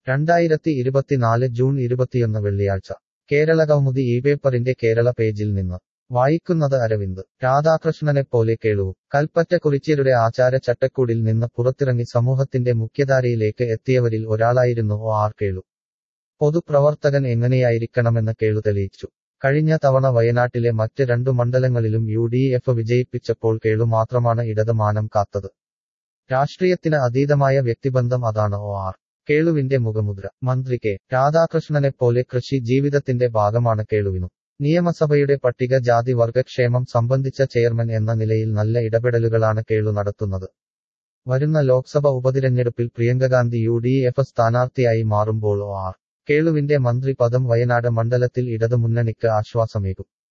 രണ്ടായിരത്തി ഇരുപത്തിനാല് ജൂൺ ഇരുപത്തിയൊന്ന് വെള്ളിയാഴ്ച കേരള കൗമുദി ഈ പേപ്പറിന്റെ കേരള പേജിൽ നിന്ന് വായിക്കുന്നത് അരവിന്ദ് രാധാകൃഷ്ണനെപ്പോലെ കേളുവും കൽപ്പറ്റ കുറിച്യരുടെ ആചാര ചട്ടക്കൂടിൽ നിന്ന് പുറത്തിറങ്ങി സമൂഹത്തിന്റെ മുഖ്യധാരയിലേക്ക് എത്തിയവരിൽ ഒരാളായിരുന്നു ഒ ആർ കേളു പൊതുപ്രവർത്തകൻ എങ്ങനെയായിരിക്കണമെന്ന് കേളു തെളിയിച്ചു കഴിഞ്ഞ തവണ വയനാട്ടിലെ മറ്റ് രണ്ടു മണ്ഡലങ്ങളിലും യു ഡി എഫ് വിജയിപ്പിച്ചപ്പോൾ കേളു മാത്രമാണ് ഇടത് മാനം കാത്തത് രാഷ്ട്രീയത്തിന് അതീതമായ വ്യക്തിബന്ധം അതാണ് ഒ ആർ കേളുവിന്റെ മുഖമുദ്ര മന്ത്രി കെ രാധാകൃഷ്ണനെപ്പോലെ കൃഷി ജീവിതത്തിന്റെ ഭാഗമാണ് കേളുവിനും നിയമസഭയുടെ പട്ടിക ജാതി വർഗക്ഷേമം സംബന്ധിച്ച ചെയർമാൻ എന്ന നിലയിൽ നല്ല ഇടപെടലുകളാണ് കേളു നടത്തുന്നത് വരുന്ന ലോക്സഭ ഉപതിരഞ്ഞെടുപ്പിൽ പ്രിയങ്കഗാന്ധി യു ഡി എഫ് സ്ഥാനാർത്ഥിയായി മാറുമ്പോൾ ഒ ആർ കേളുവിന്റെ മന്ത്രി പദം വയനാട് മണ്ഡലത്തിൽ ഇടതുമുന്നണിക്ക് ആശ്വാസമേകും